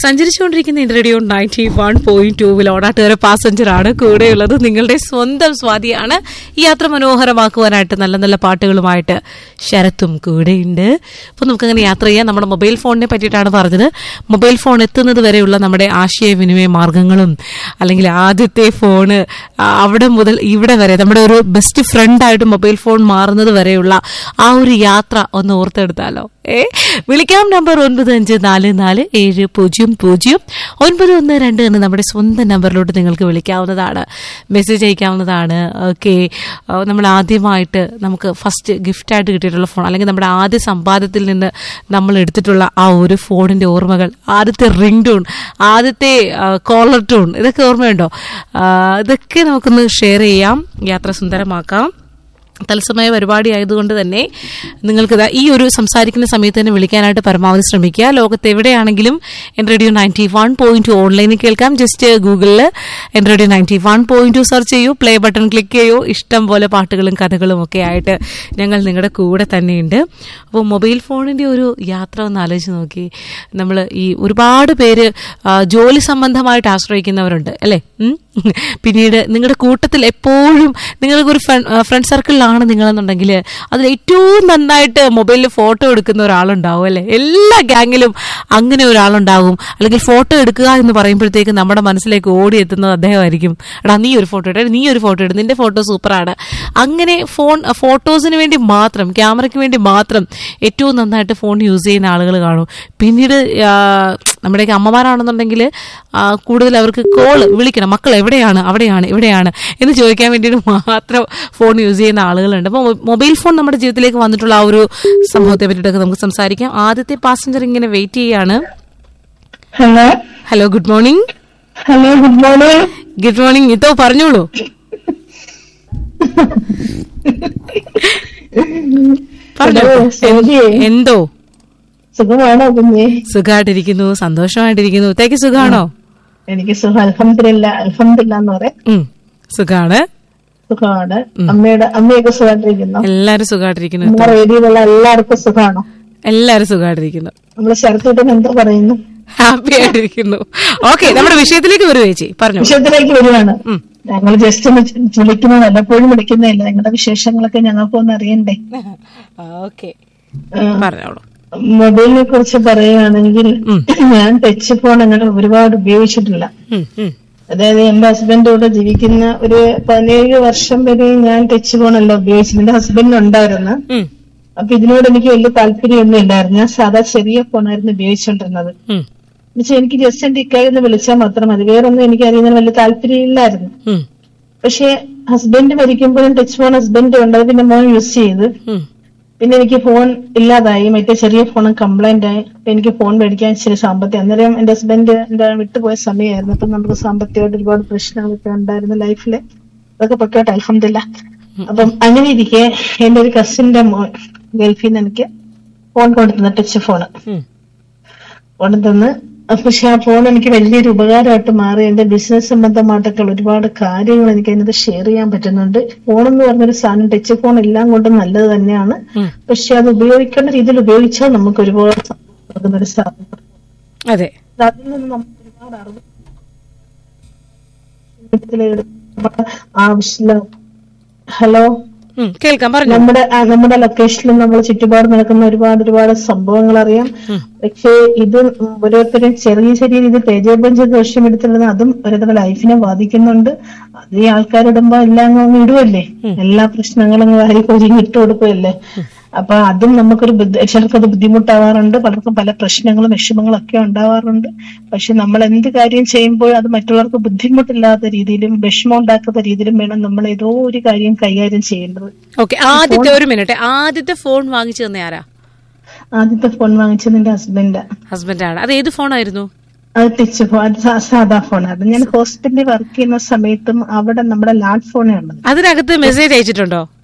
സഞ്ചരിച്ചുകൊണ്ടിരിക്കുന്ന India radio ninety one point ടൂവിൽ ഓടാട്ടുകാര പാസഞ്ചറാണ് കൂടെയുള്ളത് നിങ്ങളുടെ സ്വന്തം സ്വാതിയാണ് ഈ യാത്ര മനോഹരമാക്കുവാനായിട്ട് നല്ല നല്ല പാട്ടുകളുമായിട്ട് ശരത്തും കൂടെയുണ്ട് അപ്പോൾ നമുക്കങ്ങനെ യാത്ര ചെയ്യാം നമ്മുടെ മൊബൈൽ ഫോണിനെ പറ്റിയിട്ടാണ് പറഞ്ഞത് മൊബൈൽ ഫോൺ എത്തുന്നത് വരെയുള്ള നമ്മുടെ ആശയവിനിമയ മാർഗങ്ങളും അല്ലെങ്കിൽ ആദ്യത്തെ ഫോണ് ആ, അവിടെ മുതൽ ഇവിടെ വരെ നമ്മുടെ ഒരു ബെസ്റ്റ് ഫ്രണ്ടായിട്ട് മൊബൈൽ ഫോൺ മാറുന്നത് വരെയുള്ള ആ ഒരു യാത്ര ഒന്ന് ഓർത്തെടുത്താലോ ഏ വിളിക്കാം നമ്പർ ഒൻപത് അഞ്ച് നാല് നാല് ഏഴ് പൂജ്യം പൂജ്യം ഒൻപത് ഒന്ന് രണ്ട് എന്ന് നമ്മുടെ സ്വന്തം നമ്പറിലോട്ട് നിങ്ങൾക്ക് വിളിക്കാവുന്നതാണ് മെസ്സേജ് അയക്കാവുന്നതാണ് ഓക്കെ നമ്മൾ ആദ്യമായിട്ട് നമുക്ക് ഫസ്റ്റ് ഗിഫ്റ്റായിട്ട് കിട്ടിയിട്ടുള്ള ഫോൺ അല്ലെങ്കിൽ നമ്മുടെ ആദ്യ സമ്പാദ്യത്തിൽ നിന്ന് നമ്മൾ എടുത്തിട്ടുള്ള ആ ഒരു ഫോണിന്റെ ഓർമ്മകൾ ആദ്യത്തെ റിംഗ് ടൂൺ ആദ്യത്തെ കോളർ ടൂൺ ഇതൊക്കെ ഓർമ്മയുണ്ടോ ആ, ഇതൊക്കെ നമുക്കൊന്ന് ഷെയർ ചെയ്യാം യാത്ര സുന്ദരമാക്കാം തത്സമയ പരിപാടി ആയതുകൊണ്ട് തന്നെ നിങ്ങൾക്ക് ദാ ഈ ഒരു സംസാരിക്കുന്ന സമയത്ത് തന്നെ വിളിക്കാനായിട്ട് പരമാവധി ശ്രമിക്കുക ലോകത്ത് എവിടെയാണെങ്കിലും N radio ninety one point two ഓൺലൈനിൽ കേൾക്കാം ജസ്റ്റ് ഗൂഗിളിൽ N radio ninety one point two search ചെയ്യൂ പ്ലേ ബട്ടൺ ക്ലിക്ക് ചെയ്യൂ ഇഷ്ടം പോലെ പാട്ടുകളും കഥകളും ഒക്കെ ആയിട്ട് ഞങ്ങൾ നിങ്ങളുടെ കൂടെ തന്നെയുണ്ട് അപ്പോൾ മൊബൈൽ ഫോണിന്റെ ഒരു യാത്ര ഒന്ന് ആലോചിച്ച് നോക്കി നമ്മൾ ഈ ഒരുപാട് പേര് ആ, ജോലി സംബന്ധമായിട്ട് ആശ്രയിക്കുന്നവരുണ്ട് അല്ലേ ഉം? പിന്നീട് നിങ്ങളുടെ കൂട്ടത്തിൽ എപ്പോഴും നിങ്ങൾക്ക് ഒരു ഫ്രണ്ട് സർക്കിളിലാണ് നിങ്ങളെന്നുണ്ടെങ്കിൽ അതിൽ ഏറ്റവും നന്നായിട്ട് മൊബൈലിൽ ഫോട്ടോ എടുക്കുന്ന ഒരാളുണ്ടാവും അല്ലേ എല്ലാ ഗ്യാങ്ങിലും അങ്ങനെ ഒരാളുണ്ടാവും അല്ലെങ്കിൽ ഫോട്ടോ എടുക്കുക എന്ന് പറയുമ്പോഴത്തേക്ക് നമ്മുടെ മനസ്സിലേക്ക് ഓടി എത്തുന്നത് അദ്ദേഹമായിരിക്കും എടാ നീ ഒരു ഫോട്ടോ ഇട നീ ഒരു ഫോട്ടോ ഇടും നിന്റെ ഫോട്ടോ സൂപ്പറാണ് അങ്ങനെ ഫോൺ ഫോട്ടോസിന് വേണ്ടി മാത്രം ക്യാമറയ്ക്ക് വേണ്ടി മാത്രം ഏറ്റവും നന്നായിട്ട് ഫോൺ യൂസ് ചെയ്യുന്ന ആളുകൾ കാണും പിന്നീട് ആ, നമ്മുടെയൊക്കെ അമ്മമാരാണെന്നുണ്ടെങ്കിൽ ആ, കൂടുതൽ അവർക്ക് കോള് വിളിക്കണം മക്കൾ എവിടെയാണ് അവിടെയാണ് ഇവിടെയാണ് എന്ന് ചോദിക്കാൻ വേണ്ടിയിട്ട് മാത്രം ഫോൺ യൂസ് ചെയ്യുന്ന ആളുകളുണ്ട് അപ്പോൾ മൊബൈൽ ഫോൺ നമ്മുടെ ജീവിതത്തിലേക്ക് വന്നിട്ടുള്ള ആ ഒരു സംഭവത്തെ പറ്റിയിട്ടൊക്കെ നമുക്ക് സംസാരിക്കാം ആദ്യത്തെ പാസഞ്ചർ ഇങ്ങനെ വെയിറ്റ് ചെയ്യാണ് hello hello good morning hello good morning good morning ഇതോ പറഞ്ഞോളൂ പറഞ്ഞോ ഹലോ, സോജിയെ. എന്തോ സുഖമാണോ കുഞ്ഞെ സുഖമായിട്ടിരിക്കുന്നു സന്തോഷമായിട്ടിരിക്കുന്നു ഇത്തേക്ക് സുഖമാണോ എനിക്ക് സുഖം അൽഹംദില്ല അൽഹംദില്ല എന്ന് പറയാം ഉം സുഖാണ് സുഖമാണ് അമ്മയുടെ അമ്മയൊക്കെ സുഖമായിട്ടിരിക്കുന്നു എല്ലാരും സുഖമായിട്ടിരിക്കുന്നു നമ്മുടെ വേദിയിലുള്ള എല്ലാവർക്കും സുഖമാണോ എല്ലാരും സുഖമായിട്ടിരിക്കുന്നു നമ്മള് ശരത്തോട്ടൻ എന്താ പറയുന്നു ഹാപ്പി ആയിട്ടിരിക്കുന്നു ഓക്കെ നമ്മുടെ വിഷയത്തിലേക്ക് വരൂ ചേച്ചി പറഞ്ഞു വിഷയത്തിലേക്ക് വരുവാണ് ഞങ്ങൾ ജസ്റ്റ് ഒന്ന് വിളിക്കുന്നത് വല്ലപ്പോഴും വിളിക്കുന്നതല്ല നിങ്ങളുടെ വിശേഷങ്ങളൊക്കെ ഞങ്ങൾക്കൊന്ന് അറിയണ്ടേ ഓക്കെ ആ, പറഞ്ഞോളൂ മൊബൈലിനെ കുറിച്ച് പറയുകയാണെങ്കിൽ ഞാൻ ടച്ച് ഫോൺ അങ്ങനെ ഒരുപാട് ഉപയോഗിച്ചിട്ടില്ല ഉം, ഉം, അതായത് എന്റെ ഹസ്ബൻഡ് കൂടെ ജീവിക്കുന്ന ഒരു പതിനേഴ് വർഷം വരെ ഞാൻ ടച്ച് ഫോണല്ല ഉപയോഗിച്ചത് എന്റെ ഹസ്ബൻഡ് ഉണ്ടായിരുന്നു ഉം, അപ്പൊ ഇതിനോട് എനിക്ക് വലിയ താല്പര്യമൊന്നും ഇല്ലായിരുന്നു ഞാൻ സാധാ ചെറിയ ഫോണായിരുന്നു ഉപയോഗിച്ചുകൊണ്ടിരുന്നത് ഉം, എന്നുവെച്ചാൽ എനിക്ക് ജസ്റ്റ് എന്റെ ഇക്കായെന്ന് വിളിച്ചാൽ മാത്രം മതി വേറൊന്നും എനിക്ക് അറിയുന്നതിന് വലിയ താല്പര്യം ഇല്ലായിരുന്നു ഉം, പക്ഷെ ഹസ്ബൻഡ് മരിക്കുമ്പോഴും ടച്ച് ഫോൺ ഹസ്ബൻഡ് ഉണ്ട് അത് പിന്നെ മോൻ യൂസ് ചെയ്ത് ഉം, പിന്നെ എനിക്ക് ഫോൺ ഇല്ലാതായി മറ്റേ ചെറിയ ഫോൺ കംപ്ലൈന്റ് ആയി അപ്പൊ എനിക്ക് ഫോൺ മേടിക്കാൻ ഇച്ചിരി സാമ്പത്തികം അന്നേരം എന്റെ ഹസ്ബൻഡ് എന്റെ വിട്ടുപോയ സമയമായിരുന്നു അപ്പൊ നമുക്ക് സാമ്പത്തികമായിട്ട് ഒരുപാട് പ്രശ്നങ്ങളൊക്കെ ഉണ്ടായിരുന്നു ലൈഫില് അതൊക്കെ പൊക്കോട്ടെ അൽഹംദില്ല അപ്പം അങ്ങനെ ഇരിക്കെ എന്റെ ഒരു കസിന്റെ മോൻ ഗൾഫിൽ നിന്ന് എനിക്ക് ഫോൺ കൊണ്ടുതന്ന ടച്ച് ഫോൺ ഉം. കൊണ്ടുതന്ന് പക്ഷെ ആ ഫോൺ എനിക്ക് വലിയൊരു ഉപകാരമായിട്ട് മാറി എന്റെ ബിസിനസ് സംബന്ധമായിട്ടൊക്കെ ഒരുപാട് കാര്യങ്ങൾ എനിക്ക് അതിനകത്ത് ഷെയർ ചെയ്യാൻ പറ്റുന്നുണ്ട് ഫോൺ എന്ന് പറഞ്ഞൊരു സാധനം ടച്ച് ഫോൺ എല്ലാം കൊണ്ടും നല്ലത് തന്നെയാണ് ഉം. പക്ഷെ അത് ഉപയോഗിക്കേണ്ട രീതിയിൽ ഉപയോഗിച്ചാൽ നമുക്ക് ഒരുപാട് സന്തോഷം നൽകുന്ന ഒരു സാധനം അതെ അതിൽ നിന്ന് നമുക്ക് ഒരുപാട് അറിവ് ജീവിതത്തിലെ ആവശ്യമില്ല ഹലോ ഉം, കേൾക്കാം പറഞ്ഞു നമ്മുടെ ആ, നമ്മുടെ ലൊക്കേഷനിൽ നമ്മൾ ചുറ്റുപാട് നടക്കുന്ന ഒരുപാട് ഒരുപാട് സംഭവങ്ങൾ അറിയാം പക്ഷേ ഇത് ഓരോരുത്തരും ചെറിയ ചെറിയ രീതിയിൽ തേജോപം ചെയ്ത് ലക്ഷ്യമെടുത്തിരുന്നത് അതും ഓരോരുത്തരുടെ ലൈഫിനെ ബാധിക്കുന്നുണ്ട് അത് ഈ ആൾക്കാരിടുമ്പോ എല്ലാം അങ്ങ് ഇടുവല്ലേ എല്ലാ പ്രശ്നങ്ങളും അങ്ങ് വാരി കൊരിഞ്ഞ് ഇട്ട് കൊടുക്കുകയല്ലേ അപ്പൊ അതും നമുക്കൊരു ബുദ്ധി- ചിലർക്ക് അത് ബുദ്ധിമുട്ടാവാറുണ്ട് പലർക്കും പല പ്രശ്നങ്ങളും വിഷമങ്ങളും ഒക്കെ ഉണ്ടാവാറുണ്ട് പക്ഷെ നമ്മൾ എന്ത് കാര്യം ചെയ്യുമ്പോൾ അത് മറ്റുള്ളവർക്ക് ബുദ്ധിമുട്ടില്ലാത്ത രീതിയിലും വിഷമം ഉണ്ടാക്കാത്ത രീതിയിലും വേണം നമ്മൾ ഏതോ ഒരു കാര്യം കൈകാര്യം ചെയ്യേണ്ടത് ഓക്കെ ആദ്യത്തെ ഒരു മിനിറ്റ് ആദ്യത്തെ ഫോൺ വാങ്ങിച്ചു തന്നെ ആരാ ആദ്യത്തെ ഫോൺ വാങ്ങിച്ചത് എന്റെ ഹസ്ബൻഡ് ഹസ്ബൻഡാണ് അത് ഏത് ഫോണായിരുന്നു അത് ടച്ച് ഫോൺ അത് സാ- സാധാ ഫോണായിരുന്നു ഞാൻ ഹോസ്പിറ്റലിൽ വർക്ക് ചെയ്യുന്ന സമയത്തും അവിടെ നമ്മുടെ ലാൻഡ് ഫോണേ ഉള്ളത് അതിനകത്ത് മെസ്സേജ് അയച്ചിട്ടുണ്ടോ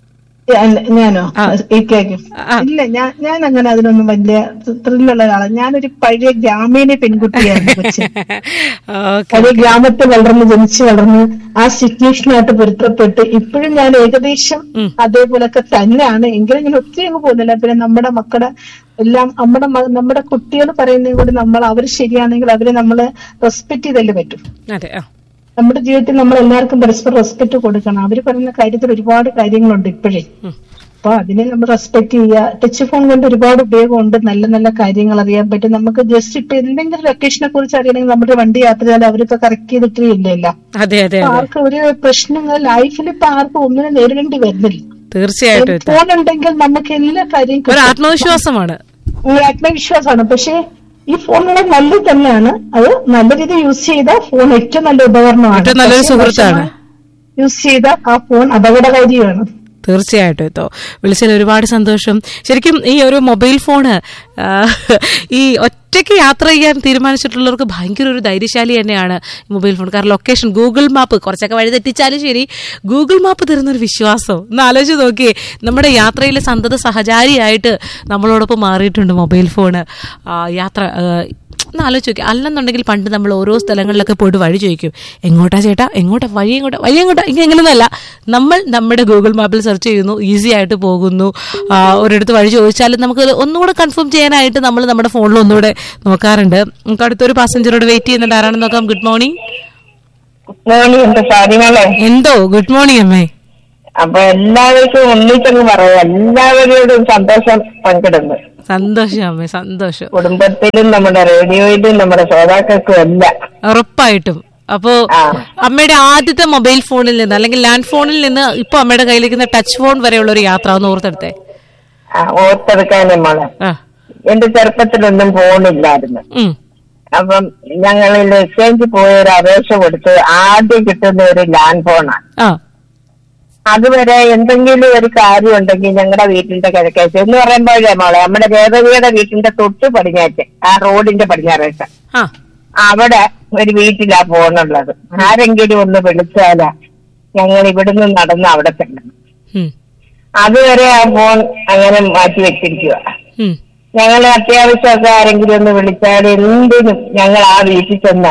ഞാൻ- ഞാനോ ആ. ഈ കേക്ക് ആ. ഇല്ല ഞാൻ ഞാൻ അങ്ങനെ അതിനൊന്നും വലിയ ത്രില്ലുള്ള ഒരാളാണ് ഞാനൊരു പഴയ ഗ്രാമീണ പെൺകുട്ടിയാണ് കൊച്ചി ഓക്കെ പഴയ ഗ്രാമത്തിൽ വളർന്ന് ജനിച്ചു വളർന്ന് ആ സിറ്റുവേഷനായിട്ട് പൊരുത്തപ്പെട്ട് ഇപ്പോഴും ഞാൻ ഏകദേശം അതേപോലൊക്കെ തന്നെയാണ് എങ്കിലും ഞാൻ ഒത്തിരി അങ്ങ് പോകുന്നില്ല പിന്നെ നമ്മുടെ മക്കളുടെ എല്ലാം നമ്മുടെ മ- നമ്മുടെ കുട്ടികൾ പറയുന്നതും കൂടി നമ്മൾ അവർ ശരിയാണെങ്കിൽ അവരെ നമ്മൾ റെസ്പെക്ട് ചെയ്തല്ലേ പറ്റും അതെ ആ നമ്മുടെ ജീവിതത്തിൽ നമ്മൾ എല്ലാവർക്കും പരസ്പരം റെസ്പെക്ട് കൊടുക്കണം അവർ പറയുന്ന കാര്യത്തിൽ ഒരുപാട് കാര്യങ്ങളുണ്ട് ഇപ്പോഴേ ഉം. അപ്പൊ അതിനെ നമ്മൾ റെസ്പെക്ട് ചെയ്യുക ടച്ച് ഫോൺ കൊണ്ട് ഒരുപാട് ഉപയോഗമുണ്ട് നല്ല നല്ല കാര്യങ്ങൾ അറിയാൻ പറ്റും നമുക്ക് ജസ്റ്റ് ഇപ്പൊ എന്തെങ്കിലും ലൊക്കേഷനെ കുറിച്ച് അറിയണമെങ്കിൽ നമ്മുടെ വണ്ടി യാത്ര ചെയ്താൽ അവരിപ്പോ കറക്റ്റ് ചെയ്തിട്ടില്ലല്ലോ അതെ അതെ അപ്പൊ അതെ ആർക്കും ഒരു പ്രശ്നങ്ങൾ ലൈഫിൽ ഇപ്പൊ ആർക്കും ഒന്നിനെ നേരിടേണ്ടി വരുന്നില്ല തീർച്ചയായിട്ടും ഇത് ഫോൺ ഉണ്ടെങ്കിൽ നമുക്ക് എല്ലാ കാര്യം ഒരു ആത്മവിശ്വാസമാണ് ഒരു ആത്മവിശ്വാസമാണ് പക്ഷെ ഈ ഫോണുകൾ നല്ലത് തന്നെയാണ് അത് നല്ല രീതിയിൽ യൂസ് ചെയ്താൽ ഫോൺ ഏറ്റവും നല്ല ഉപകരണമാണ് ഏറ്റവും നല്ലൊരു സുഹൃത്താണ്. യൂസ് ചെയ്ത ആ ഫോൺ അപകടകാരിയാണ് തീർച്ചയായിട്ടും കേട്ടോ വിളിച്ചതിൽ ഒരുപാട് സന്തോഷം ശരിക്കും ഈ ഒരു മൊബൈൽ ഫോണ് ആ, ഈ ഒറ്റയ്ക്ക് യാത്ര ചെയ്യാൻ തീരുമാനിച്ചിട്ടുള്ളവർക്ക് ഭയങ്കര ഒരു ധൈര്യശാലി തന്നെയാണ് ഈ മൊബൈൽ ഫോൺ കാരണം ലൊക്കേഷൻ ഗൂഗിൾ മാപ്പ് കുറച്ചൊക്കെ വഴി തെറ്റിച്ചാലും ശരി ഗൂഗിൾ മാപ്പ് തരുന്ന ഒരു വിശ്വാസം ഒന്ന് ആലോചിച്ച് നോക്കിയേ നമ്മുടെ യാത്രയിലെ സന്തത സഹചാരിയായിട്ട് നമ്മളോടൊപ്പം മാറിയിട്ടുണ്ട് മൊബൈൽ ഫോണ് ആ, യാത്ര ആ, ഒന്ന് ആലോചിച്ച് നോക്കി അല്ലെന്നുണ്ടെങ്കിൽ പണ്ട് നമ്മൾ ഓരോ സ്ഥലങ്ങളിലൊക്കെ പോയിട്ട് വഴി ചോദിക്കും എങ്ങോട്ടാ ചേട്ടാ എങ്ങോട്ടാ വഴി എങ്ങോട്ടാ വഴി എങ്ങോട്ടാ ഇങ്ങനെ എങ്ങനെയൊന്നുമല്ല നമ്മൾ നമ്മുടെ ഗൂഗിൾ മാപ്പിൽ സെർച്ച് ചെയ്യുന്നു ഈസി ആയിട്ട് പോകുന്നു ആ, ഒരിടത്ത് വഴി ചോദിച്ചാലും നമുക്ക് ഒന്നുകൂടെ കൺഫേം ചെയ്യാനായിട്ട് നമ്മൾ നമ്മുടെ ഫോണിൽ ഒന്നുകൂടെ നോക്കാറുണ്ട് നമുക്ക് അടുത്തൊരു പാസഞ്ചറോട് വെയിറ്റ് ചെയ്യുന്നുണ്ട് ആരാണെന്ന് നോക്കാം ഗുഡ് മോർണിംഗ് മോർണിംഗ് എന്റെ കാര്യങ്ങളെ എന്തോ ഗുഡ് മോർണിംഗ് അമ്മേ അപ്പൊ എല്ലാവർക്കും ഒന്നിച്ചങ്ങ് പറയാം എല്ലാവരോടും സന്തോഷം പങ്കിടുന്നു സന്തോഷം അമ്മേ സന്തോഷം കുടുംബത്തിലും നമ്മുടെ റേഡിയോയിലും നമ്മുടെ ശ്രോതാക്കൾക്കും എല്ലാം ഉറപ്പായിട്ടും അപ്പോ ആ. അമ്മയുടെ ആദ്യത്തെ മൊബൈൽ ഫോണിൽ നിന്ന് അല്ലെങ്കിൽ ലാൻഡ് ഫോണിൽ നിന്ന് ഇപ്പൊ അമ്മയുടെ കയ്യിലിരിക്കുന്ന ടച്ച് ഫോൺ വരെയുള്ള ഒരു യാത്ര ഒന്ന് ഓർത്തെടുത്തേ ആ, ഓർത്തെടുക്കാൻ മോളെ ആ എന്റെ ചെറുപ്പത്തിലൊന്നും ഫോണില്ലായിരുന്നു ഉം അപ്പം ഞങ്ങൾ എക്സ്ചേഞ്ച് പോയ ഒരു അപേക്ഷ കൊടുത്ത് ആദ്യം കിട്ടുന്ന ഒരു ലാൻഡ് ഫോണാണ് ആ അതുവരെ എന്തെങ്കിലും ഒരു കാര്യം ഉണ്ടെങ്കിൽ ഞങ്ങളുടെ വീട്ടിന്റെ കിഴക്കേറ്റ് എന്ന് പറയുമ്പോഴേ മോളെ നമ്മുടെ രേവതിയുടെ വീട്ടിന്റെ തൊട്ട് പടിഞ്ഞാറ്റ് ആ റോഡിന്റെ പടിഞ്ഞാറേറ്റ് ആ അവിടെ ഒരു വീട്ടിലാ ഫോണുള്ളത് ആരെങ്കിലും ഒന്ന് വിളിച്ചാലാ ഞങ്ങൾ ഇവിടുന്ന് നടന്ന് അവിടെ ചെല്ലണം ഉം അതുവരെ ആ ഫോൺ അങ്ങനെ മാറ്റി വെച്ചിരിക്കുക ഉം ഞങ്ങൾ അത്യാവശ്യമൊക്കെ ആരെങ്കിലും ഒന്ന് വിളിച്ചാൽ എന്തിനും ഞങ്ങൾ ആ വീട്ടിൽ ചെന്ന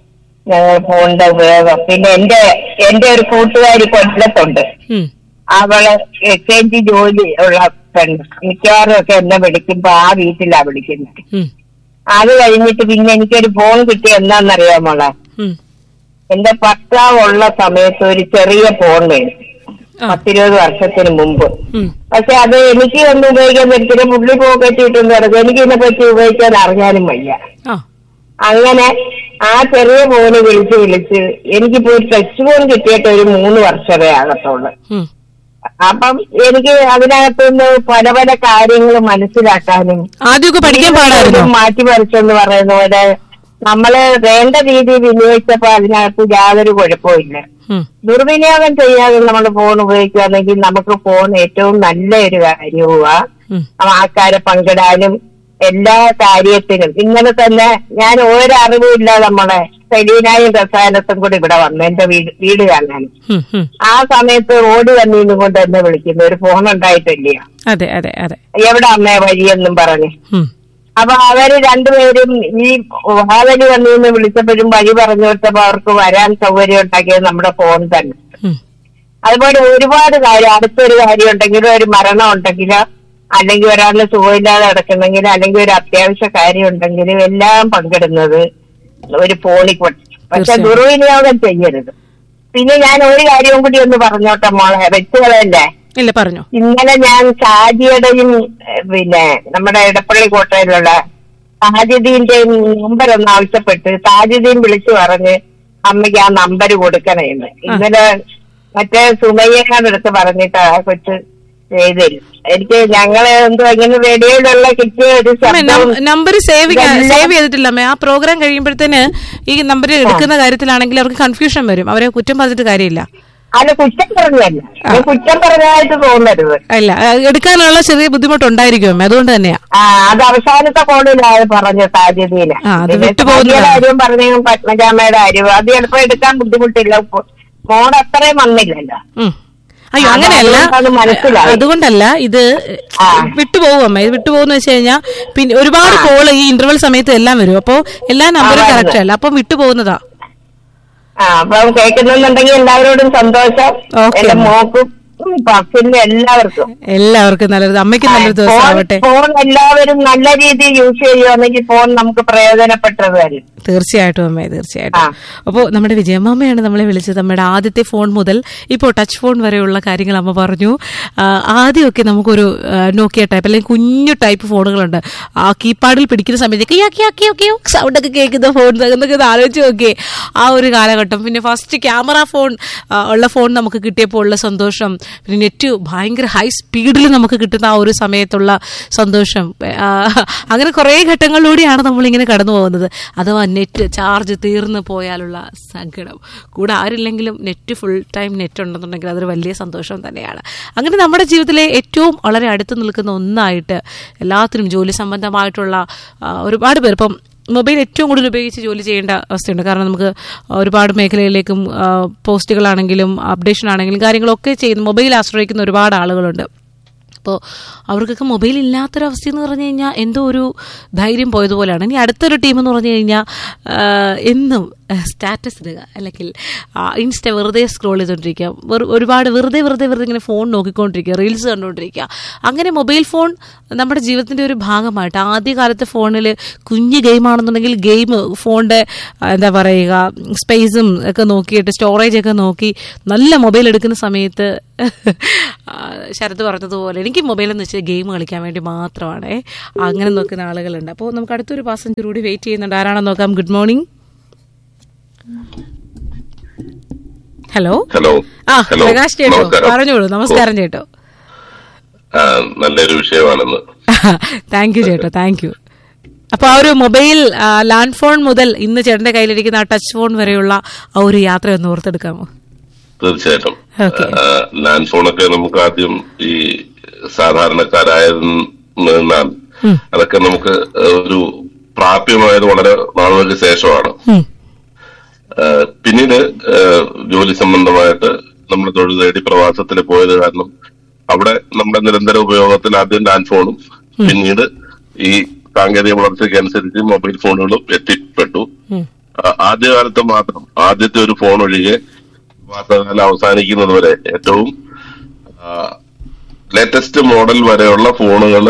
ഞങ്ങൾ ഫോണിന്റെ ഉപയോഗം പിന്നെ എന്റെ എന്റെ ഒരു കൂട്ടുകാരി കൊല്ലത്തുണ്ട് ഉം അവള് എക്സ്ചേഞ്ച് ജോലി ഉള്ള പെണ്ണ് മിക്കവാറും ഒക്കെ എന്നെ വിളിക്കുമ്പോ ആ വീട്ടിലാ വിളിക്കുന്നത് ഉം അത് കഴിഞ്ഞിട്ട് പിന്നെ എനിക്കൊരു ഫോൺ കിട്ടി എന്താണെന്നറിയാമോളെ ഉം എന്റെ ഭർത്താവ് ഉള്ള സമയത്ത് ഒരു ചെറിയ ഫോൺ വേണം ആ പത്തിരുപത് വർഷത്തിന് മുമ്പ് ഉം പക്ഷെ അത് എനിക്ക് ഒന്നും ഉപയോഗിക്കാൻ പറ്റില്ല പുള്ളി പോക്കറ്റ് ഇട്ടെന്ന് പറഞ്ഞു എനിക്ക് ഇതിനെ പറ്റി ഉപയോഗിക്കാൻ അറിഞ്ഞാലും വയ്യ ആ അങ്ങനെ ആ ചെറിയ ഫോണ് വിളിച്ച് വിളിച്ച് എനിക്കിപ്പോ ഒരു ടച്ച് ഫോൺ കിട്ടിയിട്ട് ഒരു മൂന്ന് വർഷമേ ആകത്തുള്ളൂ ഉം അപ്പം എനിക്ക് അതിനകത്തുനിന്ന് പല പല കാര്യങ്ങൾ മനസ്സിലാക്കാനും ആദ്യമൊക്കെ പഠിക്കാൻ പാടായിരുന്നോ മാറ്റിമറിച്ചെന്ന് പറയുന്ന പോലെ നമ്മള് വേണ്ട രീതിയിൽ വിനിയോഗിച്ചപ്പോ അതിനകത്ത് യാതൊരു കുഴപ്പമില്ല ഉം ദുർവിനിയോഗം ചെയ്യാതെ നമ്മൾ ഫോൺ ഉപയോഗിക്കുകയാണെങ്കിൽ നമുക്ക് ഫോൺ ഏറ്റവും നല്ല ഒരു കാര്യവുമാ ഉം ആൾക്കാരെ പങ്കിടാനും എല്ലാ കാര്യത്തിനും ഇന്നലെ തന്നെ ഞാൻ ഒരറിവുമില്ല നമ്മളെ സെലീനായും റസായനത്തും കൂടി ഇവിടെ വന്നു എന്റെ വീട് വീട് കാണാൻ ഉം ഉം ആ സമയത്ത് ഓടി വന്നിരുന്നു കൊണ്ട് എന്നെ വിളിക്കുന്നു ഒരു ഫോൺ ഉണ്ടായിട്ടില്ല അതെ അതെ അതെ എവിടെ അമ്മേ വഴിയെന്നും പറഞ്ഞു ഉം അപ്പൊ അവര് രണ്ടുപേരും ഈ വാവലി വന്നിന്ന് വിളിച്ചപ്പോഴും വഴി പറഞ്ഞു കൊടുത്തപ്പോ അവർക്ക് വരാൻ സൗകര്യം ഉണ്ടാക്കിയത് നമ്മുടെ ഫോൺ തന്നെ ഉം അതുപോലെ ഒരുപാട് കാര്യം അടുത്തൊരു കാര്യം ഉണ്ടെങ്കിലോ ഒരു മരണം ഉണ്ടെങ്കിലോ അല്ലെങ്കിൽ ഒരാളിന് സുഖമില്ലാതെ കിടക്കുന്നെങ്കിലും അല്ലെങ്കിൽ ഒരു അത്യാവശ്യ കാര്യം ഉണ്ടെങ്കിലും എല്ലാം പങ്കിടുന്നത് ഒരു ഫോണിൽ കൂടെ പക്ഷെ തീർച്ചയായും. ദുർവിനിയോഗം ചെയ്യരുത് പിന്നെ ഞാൻ ഒരു കാര്യവും കൂടി ഒന്ന് പറഞ്ഞോട്ടെ മോളെ വെച്ചുകളയല്ലേ ഇല്ല പറഞ്ഞോ ഇന്നലെ ഞാൻ ഷാജിയുടെയും ഏഹ്, പിന്നെ നമ്മുടെ ഇടപ്പള്ളി കോട്ടയിലുള്ള താജുദ്ദീന്റെയും നമ്പർ ഒന്ന് ആവശ്യപ്പെട്ട് താജുദ്ദീൻ വിളിച്ചു പറഞ്ഞ് അമ്മയ്ക്ക് ആ നമ്പർ കൊടുക്കണേന്ന് ഇന്നലെ മറ്റേ സുമയ്യങ്ങളുടെ അടുത്ത് പറഞ്ഞിട്ട് ആ കൊച്ച് ചെയ്തില്ല എനിക്ക് ഞങ്ങള് എന്തോ ഇങ്ങനെ റേഡിയോയിലുള്ള കിട്ടിയ ഒരു ശബ്ദം നമ്പർ സേവ് ഇതെല്ലാം- സേവ് ചെയ്തിട്ടില്ല അമ്മേ ആ പ്രോഗ്രാം കഴിയുമ്പോഴത്തേന് ഈ നമ്പർ എടുക്കുന്ന കാര്യത്തിലാണെങ്കിൽ അവർക്ക് കൺഫ്യൂഷൻ വരും അവരെ കുറ്റം പറഞ്ഞിട്ട് കാര്യമില്ല അത് കുറ്റം പറഞ്ഞല്ല ഇത് കുറ്റം പറഞ്ഞതായിട്ട് തോന്നരുത് അല്ല ആ, എടുക്കാനുള്ള ചെറിയ ബുദ്ധിമുട്ടുണ്ടായിരിക്കും അമ്മേ അതുകൊണ്ട് തന്നെയാ ആ അത് അവസാനത്തെ കോളിലാണ് പറഞ്ഞ താജുദ്ദീന് ആ, അത് പിന്നെ വിട്ടുപോകുന്നതാ. സാജിയുടെ കാര്യം പറഞ്ഞു പത്മജാമയുടെ കാര്യം അത് ചിലപ്പോ എടുക്കാൻ ബുദ്ധിമുട്ടില്ല മോഡ് അത്രയും വന്നില്ലല്ലോ ഉം. അയ്യോ അങ്ങനെയല്ല അതുകൊണ്ടത് മനസ്സിലായി. അതുകൊണ്ടല്ല ഇത് ആ. വിട്ടുപോകും അമ്മ ഇത് വിട്ടുപോകുന്ന വെച്ച് കഴിഞ്ഞാൽ പിന്നെ ഒരുപാട് കോള് ഈ ഇന്റർവെൽ സമയത്ത് എല്ലാം വരും അപ്പോ എല്ലാ നമ്പറും ആ, വരുന്നത്. കറക്റ്റ് അല്ല അപ്പം വിട്ടുപോകുന്നതാ ആ അപ്പം കേൾക്കുന്നുണ്ടെങ്കിൽ എല്ലാവരോടും സന്തോഷം ഓക്കേ. എന്റെ മോക്കും ഉം, പപ്പിനും എല്ലാവർക്കും എല്ലാവർക്കും നല്ലത് അമ്മയ്ക്ക് നല്ലൊരു ദിവസം ഫോൺ ആവട്ടെ ഫോൺ എല്ലാവരും നല്ല രീതിയിൽ യൂസ് ചെയ്യുവാണെങ്കിൽ ഫോൺ നമുക്ക് പ്രയോജനപ്പെട്ടത് തന്നെ തീർച്ചയായിട്ടും അമ്മേ തീർച്ചയായിട്ടും ആ. അപ്പോൾ നമ്മുടെ വിജയമാമയാണ് നമ്മളെ വിളിച്ചത് നമ്മുടെ ആദ്യത്തെ ഫോൺ മുതൽ ഇപ്പോൾ ടച്ച് ഫോൺ വരെയുള്ള കാര്യങ്ങൾ അമ്മ പറഞ്ഞു ആ, ആദ്യമൊക്കെ നമുക്കൊരു ആ, നോക്കിയ ടൈപ്പ് അല്ലെങ്കിൽ കുഞ്ഞു ടൈപ്പ് ഫോണുകളുണ്ട് ആ കീപാഡിൽ പിടിക്കുന്ന സമയത്തേക്ക് യാ യാ യാ യാ സൗണ്ട് ഒക്കെ കേൾക്കുന്ന ഫോൺ എന്നൊക്കെ ഇത് ആലോചിച്ച് നോക്കിയേ ആ ഒരു കാലഘട്ടം പിന്നെ ഫസ്റ്റ് ക്യാമറ ഫോൺ ആ, ഉള്ള ഫോൺ നമുക്ക് കിട്ടിയപ്പോൾ ഉള്ള സന്തോഷം പിന്നെ നെറ്റ് ഭയങ്കര ഹൈ സ്പീഡിൽ നമുക്ക് കിട്ടുന്ന ആ ഒരു സമയത്തുള്ള സന്തോഷം ആ, അങ്ങനെ കുറേ ഘട്ടങ്ങളിലൂടെയാണ് നമ്മളിങ്ങനെ കടന്നു പോകുന്നത് അഥവാ നെറ്റ് ചാർജ് തീർന്നു പോയാലുള്ള സങ്കടം കൂടെ ആരില്ലെങ്കിലും നെറ്റ് ഫുൾ ടൈം നെറ്റ് ഉണ്ടെന്നുണ്ടെങ്കിൽ അതൊരു വലിയ സന്തോഷം തന്നെയാണ് അങ്ങനെ നമ്മുടെ ജീവിതത്തിലെ ഏറ്റവും വളരെ അടുത്ത് നിൽക്കുന്ന ഒന്നായിട്ട് എല്ലാത്തിനും ജോലി സംബന്ധമായിട്ടുള്ള ആ, ഒരുപാട് പേർ ഇപ്പം മൊബൈൽ ഏറ്റവും കൂടുതൽ ഉപയോഗിച്ച് ജോലി ചെയ്യേണ്ട അവസ്ഥയുണ്ട് കാരണം നമുക്ക് ഒരുപാട് മേഖലയിലേക്കും ആ, പോസ്റ്റുകളാണെങ്കിലും അപ്ഡേഷൻ ആണെങ്കിലും കാര്യങ്ങളൊക്കെ ചെയ്യുന്ന മൊബൈൽ ആശ്രയിക്കുന്ന ഒരുപാട് ആളുകളുണ്ട് അപ്പോൾ അവർക്കൊക്കെ മൊബൈൽ ഇല്ലാത്തൊരവസ്ഥ എന്ന് പറഞ്ഞു കഴിഞ്ഞാൽ എന്തോ ഒരു ധൈര്യം പോയതുപോലെയാണ് ഇനി അടുത്തൊരു ടീം എന്ന് പറഞ്ഞു കഴിഞ്ഞാൽ ആ, എന്നും സ്റ്റാറ്റസ് ഇടുക അല്ലെങ്കിൽ ആ, ഇൻസ്റ്റ വെറുതെ സ്ക്രോൾ ചെയ്തുകൊണ്ടിരിക്കുക വെറു- ഒരുപാട് വെറുതെ വെറുതെ വെറുതെ ഇങ്ങനെ ഫോൺ നോക്കിക്കൊണ്ടിരിക്കുക റീൽസ് കണ്ടുകൊണ്ടിരിക്കുക അങ്ങനെ മൊബൈൽ ഫോൺ നമ്മുടെ ജീവിതത്തിൻ്റെ ഒരു ഭാഗമായിട്ട് ആദ്യകാലത്തെ ഫോണിൽ കുഞ്ഞ് ഗെയിമാണെന്നുണ്ടെങ്കിൽ ഗെയിം ഫോണിൻ്റെ എന്താ പറയുക സ്പേസും ഒക്കെ നോക്കിയിട്ട് സ്റ്റോറേജ് ഒക്കെ നോക്കി നല്ല മൊബൈൽ എടുക്കുന്ന സമയത്ത് ആ, ശരത് പറഞ്ഞതുപോലെ എനിക്ക് മൊബൈൽ എന്ന് വെച്ചാൽ ഗെയിം കളിക്കാൻ വേണ്ടി മാത്രമാണ് അങ്ങനെ നോക്കുന്ന ആളുകളുണ്ട് അപ്പോൾ നമുക്ക് അടുത്തൊരു പാസഞ്ചർ കൂടി വെയിറ്റ് ചെയ്യുന്നുണ്ട് ആരാണെന്ന് നോക്കാം ഗുഡ് മോർണിംഗ് ഹലോ ഹലോ ആ ഹലോ പ്രകാശ് ചേട്ടോ നമസ്കാരം. പറഞ്ഞോളൂ നമസ്കാരം ചേട്ടോ ആ, നല്ലൊരു വിഷയമാണെന്ന് താങ്ക് യു ചേട്ടോ താങ്ക് യു അപ്പൊ ആ ഒരു മൊബൈൽ ആ, ലാൻഡ് ഫോൺ മുതൽ ഇന്ന് ചേട്ടന്റെ കയ്യിലിരിക്കുന്ന ആ ടച്ച് ഫോൺ വരെയുള്ള ആ ഒരു യാത്ര ഒന്ന് ഓർത്തെടുക്കാമോ തീർച്ചയായിട്ടും Okay. ആ, ലാൻഡ് ഫോണൊക്കെ നമുക്ക് ആദ്യം ഈ സാധാരണക്കാരായിരുന്നാൽ അതൊക്കെ നമുക്ക് ഒരു പ്രാപ്യമായത് വളരെ നാളുകൾക്ക് ശേഷമാണ് ഉം. ആ, പിന്നീട് ആ, ജോലി സംബന്ധമായിട്ട് നമ്മൾ തൊഴിൽ തേടി പ്രവാസത്തിൽ പോയത് കാരണം അവിടെ നമ്മുടെ നിരന്തര ഉപയോഗത്തിൽ ആദ്യം ലാൻഡ് ഫോണും പിന്നീട് ഈ സാങ്കേതിക വളർച്ചയ്ക്ക് അനുസരിച്ച് മൊബൈൽ ഫോണുകളും എത്തിപ്പെട്ടു ഉം. ആ, ആദ്യകാലത്ത് മാത്രം ആദ്യത്തെ ഒരു ഫോൺ ഒഴികെ വാർത്തകാലം അവസാനിക്കുന്നത് വരെ ഏറ്റവും ലേറ്റസ്റ്റ് മോഡൽ വരെയുള്ള ഫോണുകൾ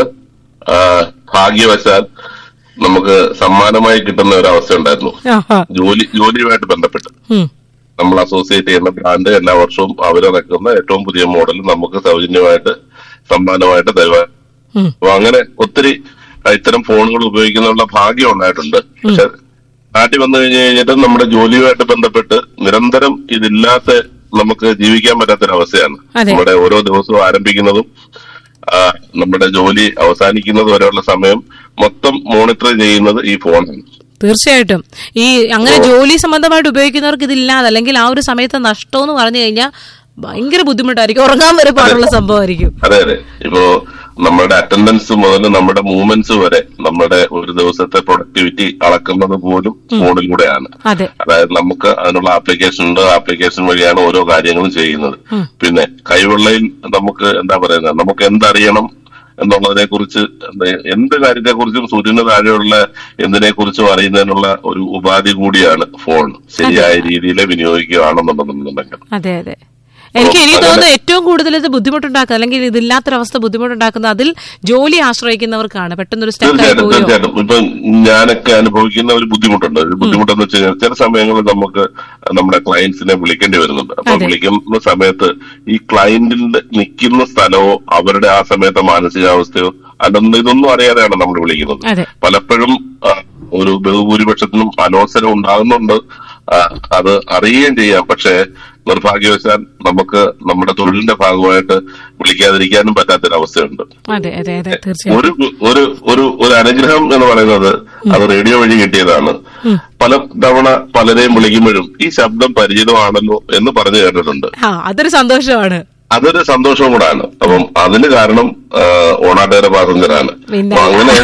ഭാഗ്യവശാൽ നമുക്ക് സമ്മാനമായി കിട്ടുന്ന ഒരു അവസ്ഥ ഉണ്ടായിരുന്നു ആഹാ. ജോലി ജോലിയുമായിട്ട് ബന്ധപ്പെട്ട് ഉം. നമ്മൾ അസോസിയേറ്റ് ചെയ്യുന്ന ബ്രാൻഡ് എല്ലാ വർഷവും അവരിറക്കുന്ന ഏറ്റവും പുതിയ മോഡൽ നമുക്ക് സൗജന്യമായിട്ട് സമ്മാനമായിട്ട് തരുവാൻ ഉം. അപ്പൊ അങ്ങനെ ഒത്തിരി ഇത്തരം ഫോണുകൾ ഉപയോഗിക്കുന്നതിനുള്ള ഭാഗ്യം ഉണ്ടായിട്ടുണ്ട് പക്ഷെ നാട്ടിൽ വന്നു കഴിഞ്ഞു കഴിഞ്ഞിട്ട് നമ്മുടെ ജോലിയുമായിട്ട് ബന്ധപ്പെട്ട് നിരന്തരം ഇതില്ലാത്ത നമുക്ക് ജീവിക്കാൻ പറ്റാത്തൊരവസ്ഥയാണ് അതെ. നമ്മുടെ ഓരോ ദിവസവും ആരംഭിക്കുന്നതും ആ, നമ്മുടെ ജോലി അവസാനിക്കുന്നത് വരെയുള്ള സമയം മൊത്തം മോണിറ്റർ ചെയ്യുന്നത് ഈ ഫോണാണ് തീർച്ചയായിട്ടും ഈ അങ്ങനെ ജോലി സംബന്ധമായിട്ട് ഉപയോഗിക്കുന്നവർക്ക് ഇതില്ലാതെ അല്ലെങ്കിൽ ആ ഒരു സമയത്തെ നഷ്ടം എന്ന് പറഞ്ഞു കഴിഞ്ഞാൽ ഭയങ്കര ബുദ്ധിമുട്ടായിരിക്കും ഉറങ്ങാൻ വരെ പാടുള്ള സംഭവമായിരിക്കും അതെ അതെ ഇപ്പോ നമ്മുടെ അറ്റൻഡൻസ് മുതൽ നമ്മുടെ മൂവ്മെന്റ്സ് വരെ നമ്മുടെ ഒരു ദിവസത്തെ പ്രൊഡക്ടിവിറ്റി അളക്കുന്നത് പോലും ഫോണിലൂടെയാണ് അതെ അതായത് നമുക്ക് അതിനുള്ള ആപ്ലിക്കേഷൻ ഉണ്ട് ആപ്ലിക്കേഷൻ വഴിയാണ് ഓരോ കാര്യങ്ങളും ചെയ്യുന്നത് പിന്നെ കൈവെള്ളയിൽ നമുക്ക് എന്താ പറയുന്നത് നമുക്ക് എന്തറിയണം എന്നുള്ളതിനെ കുറിച്ച് എന്ത് കാര്യത്തെ കുറിച്ചും സൂര്യന് താഴെയുള്ള എന്തിനെ കുറിച്ചും അറിയുന്നതിനുള്ള ഒരു ഉപാധി കൂടിയാണ് ഫോൺ ശരിയായ രീതിയിൽ വിനിയോഗിക്കുകയാണെന്നുണ്ടെന്നുണ്ടെങ്കിൽ അതെ അതെ എനിക്ക് എനിക്ക് തോന്നുന്നു ഏറ്റവും കൂടുതൽ ഇത് ബുദ്ധിമുട്ടുണ്ടാക്കുക അല്ലെങ്കിൽ ഇതില്ലാത്തൊരവസ്ഥ ബുദ്ധിമുട്ടുണ്ടാക്കുന്ന അതിൽ ജോലി ആശ്രയിക്കുന്നവർക്കാണ് പെട്ടെന്നൊരു സ്റ്റക്ക് ആയി തീർച്ചയായിട്ടും പോയോ തീർച്ചയായിട്ടും ഇപ്പൊ ഞാനൊക്കെ അനുഭവിക്കുന്ന ഒരു ബുദ്ധിമുട്ടുണ്ട് ഒരു ബുദ്ധിമുട്ടെന്ന് വെച്ച് കഴിഞ്ഞാൽ ചില സമയങ്ങളിൽ നമുക്ക് നമ്മുടെ ക്ലയൻസിനെ വിളിക്കേണ്ടി വരുന്നുണ്ട് അപ്പൊ അതെ. വിളിക്കുന്ന സമയത്ത് ഈ ക്ലയന്റിന്റെ നിൽക്കുന്ന സ്ഥലമോ അവരുടെ ആ സമയത്തെ മാനസികാവസ്ഥയോ അതൊന്നും ഇതൊന്നും അറിയാതെയാണ് നമ്മൾ വിളിക്കുന്നത് അതെ പലപ്പോഴും ആ, ഒരു ബഹുഭൂരിപക്ഷത്തിനും അലോസരം ഉണ്ടാകുന്നുണ്ട് ആ, അത് അറിയുകയും ചെയ്യാം പക്ഷേ നിർഭാഗ്യവശാൽ നമുക്ക് നമ്മുടെ തൊഴിലിന്റെ ഭാഗമായിട്ട് വിളിക്കാതിരിക്കാനും പറ്റാത്തൊരവസ്ഥയുണ്ട് അതെ അതെ അതെ തീർച്ചയായും ഒരു ഒരു ഒരു ഒരു അനുഗ്രഹം എന്ന് പറയുന്നത് അത് റേഡിയോ വഴി കിട്ടിയതാണ് പല തവണ പലരെയും വിളിക്കുമ്പോഴും ഈ ശബ്ദം പരിചിതമാണല്ലോ എന്ന് പറഞ്ഞു കേട്ടിട്ടുണ്ട് ആ അതൊരു സന്തോഷമാണ് അതൊരു സന്തോഷവും കൂടാണ് അപ്പം അതിന് കാരണം ആ, ഓണാട്ടേറെ പാസഞ്ചറാണ് പിന്നെ അപ്പൊ അങ്ങനെ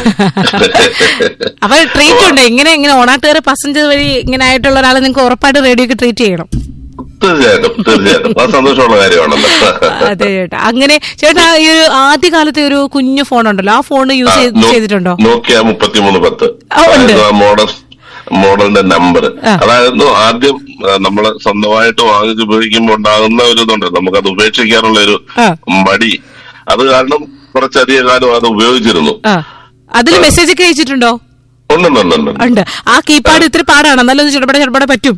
അപ്പൊ ട്രീറ്റ് ഉണ്ട് ഇങ്ങനെ ഇങ്ങനെ ഓണാട്ടുകാരെ പാസഞ്ചർ വഴി ഇങ്ങനെ ആയിട്ടുള്ള ഒരാളെ നിങ്ങൾക്ക് ഉറപ്പായിട്ട് റേഡിയോക്ക് ട്രീറ്റ് ചെയ്യണം തീർച്ചയായിട്ടും തീർച്ചയായിട്ടും അത് സന്തോഷമുള്ള കാര്യമാണല്ലോ അതെ ചേട്ടാ അങ്ങനെ ചേട്ടാ ഈ ഒരു ആദ്യകാലത്തെ ഒരു കുഞ്ഞു ഫോൺ ഉണ്ടല്ലോ ആ ഫോൺ യൂസ് ആ, നോ- ചെയ്തിട്ടുണ്ടോ നോക്കിയ മുപ്പത്തിമൂന്ന് പത്ത് ആ, ഉണ്ട്. അതായിരുന്നു ആ മോഡൽ മോഡലിന്റെ നമ്പർ ആ. അതായിരുന്നു ആദ്യം നമ്മൾ സ്വന്തമായിട്ട് വാങ്ങിച്ച് ഉപയോഗിക്കുമ്പോൾ ഉണ്ടാകുന്ന ഒരു ഇതുണ്ട് നമുക്കത് ഉപേക്ഷിക്കാനുള്ള ഒരു ആ. മടി അത് കാരണം കുറച്ചധികം കാലം അത് ഉപയോഗിച്ചിരുന്നു ആ അതിൽ മെസ്സേജ് ഒക്കെ അയച്ചിട്ടുണ്ടോ ഉണ്ടുണ്ടുണ്ടുണ്ട് ഉണ്ട് ആ കീപാഡ് ഇത്തിരി പാടാണ് നല്ലൊന്ന് ചെറുപടെ ചെറുപടെ പറ്റും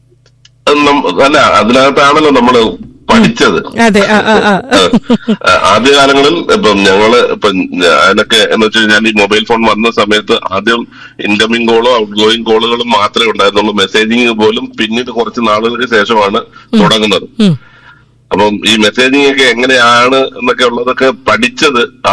അല്ല അതിനകത്താണല്ലോ നമ്മള് പഠിച്ചത് അതെ ആ ആ ആ ആ, ആദ്യകാലങ്ങളിൽ ഇപ്പം ഞങ്ങള് ഇപ്പം അതിനൊക്കെ എന്ന് വെച്ച് കഴിഞ്ഞാൽ ഈ മൊബൈൽ ഫോൺ വന്ന സമയത്ത് ആദ്യം ഇൻകമിംഗ് കോളോ ഔട്ട് ഗോയിങ് കോളുകളും മാത്രമേ ഉണ്ടായിരുന്നുള്ളൂ മെസ്സേജിങ് പോലും പിന്നീട് കുറച്ച് നാളുകൾക്ക് ശേഷമാണ് തുടങ്ങുന്നത് ഉം. അപ്പം ഈ മെസ്സേജിങ് ഒക്കെ എങ്ങനെയാണ് എന്നൊക്കെ ഉള്ളതൊക്കെ പഠിച്ചത് ആ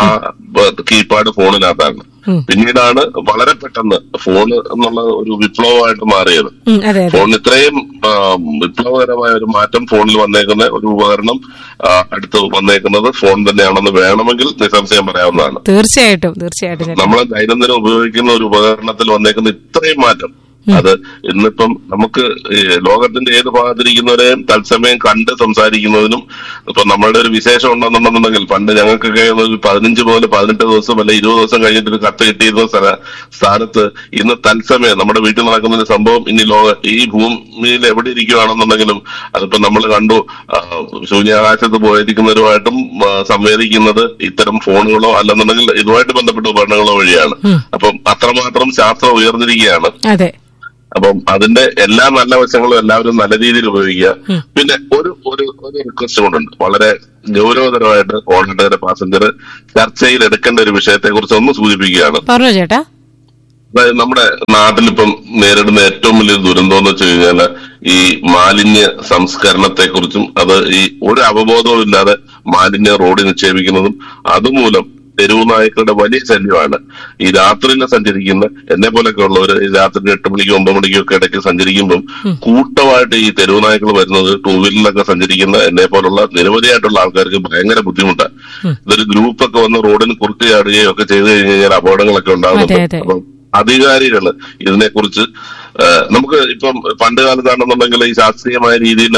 കീപാഡ് ഫോണിനകത്താണ് ഉം. പിന്നീടാണ് വളരെ പെട്ടെന്ന് ഫോൺ എന്നുള്ള ഒരു വിപ്ലവമായിട്ട് മാറിയത് ഉം, അതെ അതെ ഫോൺ ഇത്രയും ആ, വിപ്ലവകരമായ ഒരു മാറ്റം ഫോണിൽ വന്നേക്കുന്ന ഒരു ഉപകരണം ആ, അടുത്ത് വന്നേക്കുന്നത് ഫോൺ തന്നെയാണെന്ന് വേണമെങ്കിൽ നിസ്സംശയം പറയാവുന്നതാണ് തീർച്ചയായിട്ടും തീർച്ചയായിട്ടും ചേട്ടാ നമ്മൾ ദൈനംദിനം ഉപയോഗിക്കുന്ന ഒരു ഉപകരണത്തിൽ വന്നേക്കുന്ന ഇത്രയും മാറ്റം അത് ഇന്നിപ്പം നമുക്ക് ഈ ലോകത്തിന്റെ ഏത് ഭാഗത്തിരിക്കുന്നവരെയും തത്സമയം കണ്ട് സംസാരിക്കുന്നതിനും ഇപ്പൊ നമ്മളുടെ ഒരു വിശേഷം ഉണ്ടെന്നുണ്ടെന്നുണ്ടെങ്കിൽ പണ്ട് ഞങ്ങൾക്കൊക്കെ ഒരു പതിനഞ്ച് മുതൽ പതിനെട്ട് ദിവസം അല്ലെ ഇരുപത് ദിവസം കഴിഞ്ഞിട്ട് ഒരു കത്ത് കിട്ടിയിരുന്ന സ്ഥല സ്ഥാനത്ത് ഇന്ന് തത്സമയം നമ്മുടെ വീട്ടിൽ നടക്കുന്ന ഒരു സംഭവം ഇനി ലോക ഈ ഭൂമിയിൽ എവിടെ ഇരിക്കുകയാണെന്നുണ്ടെങ്കിലും അതിപ്പോ നമ്മൾ കണ്ടു ആ, ശൂന്യാകാശത്ത് പോയിരിക്കുന്നവരുമായിട്ടും ആ, സംവേദിക്കുന്നത് ഇത്തരം ഫോണുകളോ അല്ലെന്നുണ്ടെങ്കിൽ ഇതുമായിട്ട് ബന്ധപ്പെട്ട ഉപകരണങ്ങളോ വഴിയാണ് അപ്പം അത്രമാത്രം ശാസ്ത്രം ഉയർന്നിരിക്കുകയാണ് അതെ അപ്പം അതിന്റെ എല്ലാ നല്ല വശങ്ങളും എല്ലാവരും നല്ല രീതിയിൽ ഉപയോഗിക്കുക പിന്നെ ഒരു ഒരു ഒരു റിക്വസ്റ്റ് കൊണ്ടുണ്ട് വളരെ ഗൗരവതരമായിട്ട് ഓൾറെഡി പാസഞ്ചർ ചർച്ചയിൽ എടുക്കേണ്ട ഒരു വിഷയത്തെ കുറിച്ച് ഒന്ന് സൂചിപ്പിക്കുകയാണ് പറഞ്ഞോ ചേട്ടാ അതായത് നമ്മുടെ നാട്ടിലിപ്പം നേരിടുന്ന ഏറ്റവും വലിയ ദുരന്തം എന്ന് വെച്ച് കഴിഞ്ഞാല് ഈ മാലിന്യ സംസ്കരണത്തെ കുറിച്ചും അത് ഈ ഒരു അവബോധവും ഇല്ലാതെ മാലിന്യ റോഡിൽ നിക്ഷേപിക്കുന്നതും അതുമൂലം തെരുവ് നായ്ക്കളുടെ വലിയ ശല്യമാണ് ഈ രാത്രിയിൽ സഞ്ചരിക്കുന്ന എന്നെ പോലൊക്കെ ഉള്ളവർ ഈ രാത്രി എട്ട് മണിക്കും ഒമ്പത് മണിക്കും ഒക്കെ ഇടയ്ക്ക് സഞ്ചരിക്കുമ്പം കൂട്ടമായിട്ട് ഈ തെരുവ് നായ്ക്കൾ വരുന്നത് ടൂ വീലറിലൊക്കെ സഞ്ചരിക്കുന്ന എന്നെ പോലുള്ള നിരവധിയായിട്ടുള്ള ആൾക്കാർക്ക് ഭയങ്കര ബുദ്ധിമുട്ടാണ് ഇതൊരു ഗ്രൂപ്പൊക്കെ വന്ന് റോഡിന് കുറുക്ക് ചാടുകയോ ഒക്കെ ചെയ്തു കഴിഞ്ഞ് കഴിഞ്ഞാൽ അപകടങ്ങളൊക്കെ ഉണ്ടാകുന്നുണ്ട് അതെ, അതെ. അപ്പം അധികാരികള് ഇതിനെക്കുറിച്ച് ആ, നമുക്ക് ഇപ്പം പണ്ട് കാലത്താണെന്നുണ്ടെങ്കിൽ ഈ ശാസ്ത്രീയമായ രീതിയിൽ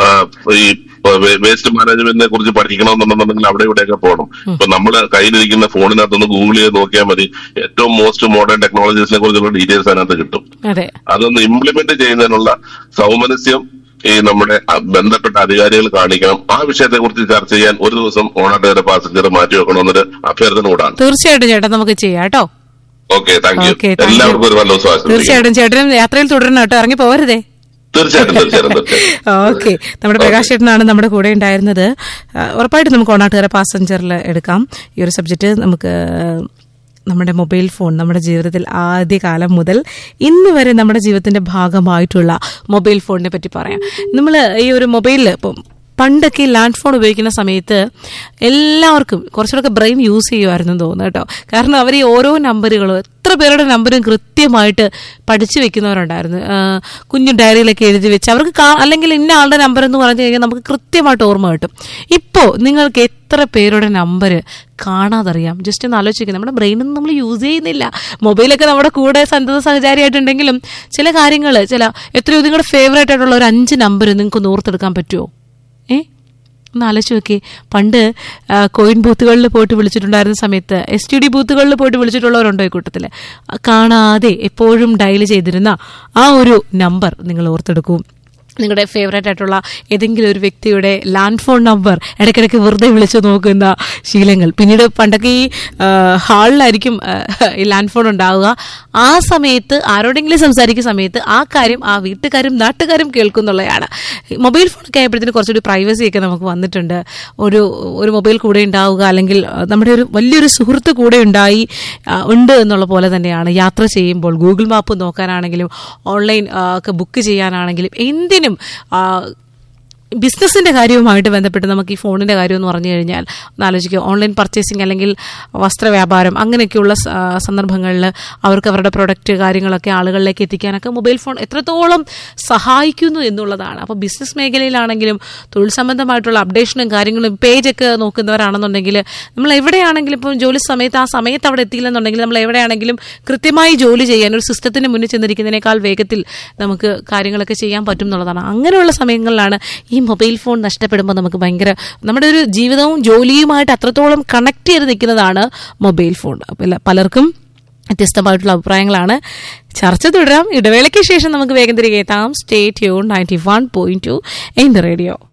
ഈ വേസ്റ്റ് മാനേജ്മെന്റിനെ കുറിച്ച് പഠിക്കണമെന്നുണ്ടെന്നുണ്ടെങ്കിൽ അവിടെ ഇവിടെയൊക്കെ പോകണം ഇപ്പൊ നമ്മള് കയ്യിലിരിക്കുന്ന ഫോണിനകത്തൊന്ന് ഗൂഗിൾ ചെയ്ത് നോക്കിയാൽ മതി ഏറ്റവും മോസ്റ്റ് മോഡേൺ ടെക്നോളജീസിനെ കുറിച്ചുള്ള ഡീറ്റെയിൽസ് അതിനകത്ത് കിട്ടും അതെ അതൊന്ന് ഇംപ്ലിമെന്റ് ചെയ്യുന്നതിനുള്ള സൗമനസ്യം ഈ നമ്മുടെ അ- ബന്ധപ്പെട്ട അധികാരികൾ കാണിക്കണം ആ വിഷയത്തെ കുറിച്ച് ചർച്ച ചെയ്യാൻ ഒരു ദിവസം ഓണാട്ടേറെ പാസഞ്ചർ മാറ്റി വെക്കണമെന്നൊരു അഭ്യർത്ഥന കൂടാണ് തീർച്ചയായിട്ടും ചേട്ടാ നമുക്ക് ചെയ്യാം കേട്ടോ okay thank you okay thank you. എല്ലാവർക്കും ഒരു നല്ല ദിവസം ആശംസിക്കുന്നു തീർച്ചയായിട്ടും ചേട്ടനും യാത്രയിൽ തുടരണം കേട്ടോ ഇറങ്ങി പോവരുതേ തീർച്ചയായിട്ടും തീർച്ചയായിട്ടും തീർച്ചയായിട്ടും ഓക്കെ നമ്മുടെ പ്രകാശ് ചേട്ടനാണ് നമ്മുടെ കൂടെ ഉണ്ടായിരുന്നത് ആ, ഉറപ്പായിട്ടും നമുക്ക് ഓണാട്ടുകര പാസഞ്ചറിൽ എടുക്കാം ഈ ഒരു സബ്ജക്റ്റ് നമുക്ക് നമ്മുടെ മൊബൈൽ ഫോൺ നമ്മുടെ ജീവിതത്തിൽ ആദ്യകാലം മുതൽ ഇന്ന് വരെ നമ്മുടെ ജീവിതത്തിന്റെ ഭാഗമായിട്ടുള്ള മൊബൈൽ ഫോണിനെ പറ്റി പറയാം നമ്മൾ ഈ ഒരു മൊബൈലിൽ ഇപ്പം പണ്ടൊക്കെ ഈ ലാൻഡ് ഫോൺ ഉപയോഗിക്കുന്ന സമയത്ത് എല്ലാവർക്കും കുറച്ചുകൂടെ ബ്രെയിൻ യൂസ് ചെയ്യുമായിരുന്നു എന്ന് തോന്നുന്നു കേട്ടോ കാരണം അവർ ഈ ഓരോ നമ്പറുകളും എത്ര പേരുടെ നമ്പരും കൃത്യമായിട്ട് പഠിച്ചു വെക്കുന്നവരുണ്ടായിരുന്നു ആ, കുഞ്ഞു ഡയറിയിലൊക്കെ എഴുതി വെച്ച് അവർക്ക് കാ- അല്ലെങ്കിൽ ഇന്ന ആളുടെ നമ്പർ എന്ന് പറഞ്ഞു കഴിഞ്ഞാൽ നമുക്ക് കൃത്യമായിട്ട് ഓർമ്മ കിട്ടും ഇപ്പോൾ നിങ്ങൾക്ക് എത്ര പേരുടെ നമ്പർ കാണാതറിയാം ജസ്റ്റ് ഒന്ന് ആലോചിക്കുക നമ്മുടെ ബ്രെയിനൊന്നും നമ്മൾ യൂസ് ചെയ്യുന്നില്ല മൊബൈലൊക്കെ നമ്മുടെ കൂടെ സന്തത സഹചാരിയായിട്ടുണ്ടെങ്കിലും ചില കാര്യങ്ങൾ ചില എത്രയോ നിങ്ങളുടെ ഫേവറേറ്റ് ആയിട്ടുള്ള ഒരു അഞ്ച് നമ്പർ നിങ്ങൾക്ക് ഒന്ന് ഓർത്തെടുക്കാൻ പറ്റുമോ ഏ ഒന്ന് ആലോചിച്ച് നോക്കി പണ്ട് ആ, കോയിൻ ബൂത്തുകളിൽ പോയിട്ട് വിളിച്ചിട്ടുണ്ടായിരുന്ന സമയത്ത് എസ് ടി ഡി ബൂത്തുകളിൽ പോയിട്ട് വിളിച്ചിട്ടുള്ളവരുണ്ടോ ഈ കൂട്ടത്തിൽ കാണാതെ എപ്പോഴും ഡയൽ ചെയ്തിരുന്ന ആ ഒരു നമ്പർ നിങ്ങൾ ഓർത്തെടുക്കൂ നിങ്ങളുടെ ഫേവറേറ്റ് ആയിട്ടുള്ള ഏതെങ്കിലും ഒരു വ്യക്തിയുടെ ലാൻഡ് ഫോൺ നമ്പർ ഇടയ്ക്കിടയ്ക്ക് വെറുതെ വിളിച്ചു നോക്കുന്ന ശീലങ്ങൾ പിന്നീട് പണ്ടൊക്കെ ഈ ആ, ഹാളിലായിരിക്കും ആ, ഈ ലാൻഡ് ഫോൺ ഉണ്ടാവുക ആ സമയത്ത് ആരോടെങ്കിലും സംസാരിക്കുന്ന സമയത്ത് ആ കാര്യം ആ വീട്ടുകാരും നാട്ടുകാരും കേൾക്കുന്നുള്ളതാണ് മൊബൈൽ ഫോണൊക്കെ ആയപ്പോഴത്തേന് കുറച്ചുകൂടി പ്രൈവസി ഒക്കെ നമുക്ക് വന്നിട്ടുണ്ട് ഒരു ഒരു മൊബൈൽ കൂടെ ഉണ്ടാവുക അല്ലെങ്കിൽ ആ, നമ്മുടെ ഒരു വലിയൊരു സുഹൃത്ത് കൂടെ ഉണ്ടായി ആ, ഉണ്ട് എന്നുള്ള പോലെ തന്നെയാണ് യാത്ര ചെയ്യുമ്പോൾ ഗൂഗിൾ മാപ്പ് നോക്കാനാണെങ്കിലും ഓൺലൈൻ ആ, ഒക്കെ ബുക്ക് ചെയ്യാനാണെങ്കിലും എന്തിനും ആ, ബിസിനസിന്റെ കാര്യവുമായിട്ട് ബന്ധപ്പെട്ട് നമുക്ക് ഈ ഫോണിന്റെ കാര്യം എന്ന് പറഞ്ഞു കഴിഞ്ഞാൽ ഒന്ന് ആലോചിക്കുക ഓൺലൈൻ പർച്ചേസിംഗ് അല്ലെങ്കിൽ വസ്ത്രവ്യാപാരം അങ്ങനെയൊക്കെയുള്ള സ- ആ, സന്ദർഭങ്ങളിൽ അവർക്ക് അവരുടെ പ്രൊഡക്റ്റ് കാര്യങ്ങളൊക്കെ ആളുകളിലേക്ക് എത്തിക്കാനൊക്കെ മൊബൈൽ ഫോൺ എത്രത്തോളം സഹായിക്കുന്നു എന്നുള്ളതാണ് അപ്പോൾ ബിസിനസ് മേഖലയിലാണെങ്കിലും തൊഴിൽ സംബന്ധമായിട്ടുള്ള അപ്ഡേഷനും കാര്യങ്ങളും പേജൊക്കെ നോക്കുന്നവരാണെന്നുണ്ടെങ്കിൽ നമ്മൾ എവിടെയാണെങ്കിലും ഇപ്പോൾ ജോലി സമയത്ത് ആ സമയത്ത് അവിടെ എത്തിയില്ലെന്നുണ്ടെങ്കിൽ നമ്മൾ എവിടെയാണെങ്കിലും കൃത്യമായി ജോലി ചെയ്യാൻ ഒരു സിസ്റ്റത്തിന് മുന്നിൽ ചെന്നിരിക്കുന്നതിനേക്കാൾ വേഗത്തിൽ നമുക്ക് കാര്യങ്ങളൊക്കെ ചെയ്യാൻ പറ്റും എന്നുള്ളതാണ് അങ്ങനെയുള്ള സമയങ്ങളിലാണ് ഈ മൊബൈൽ ഫോൺ നഷ്ടപ്പെടുമ്പോൾ നമുക്ക് ഭയങ്കര നമ്മുടെ ഒരു ജീവിതവും ജോലിയുമായിട്ട് അത്രത്തോളം കണക്ട് ചെയ്ത് നിൽക്കുന്നതാണ് മൊബൈൽ ഫോൺ അപ്പോൾ എല്ലാ- പലർക്കും വ്യത്യസ്തമായിട്ടുള്ള അഭിപ്രായങ്ങളാണ് ചർച്ച തുടരാം ഇടവേളയ്ക്ക് ശേഷം നമുക്ക് വേഗം തിരികെ എത്താം stay tune ninety one point two in the radio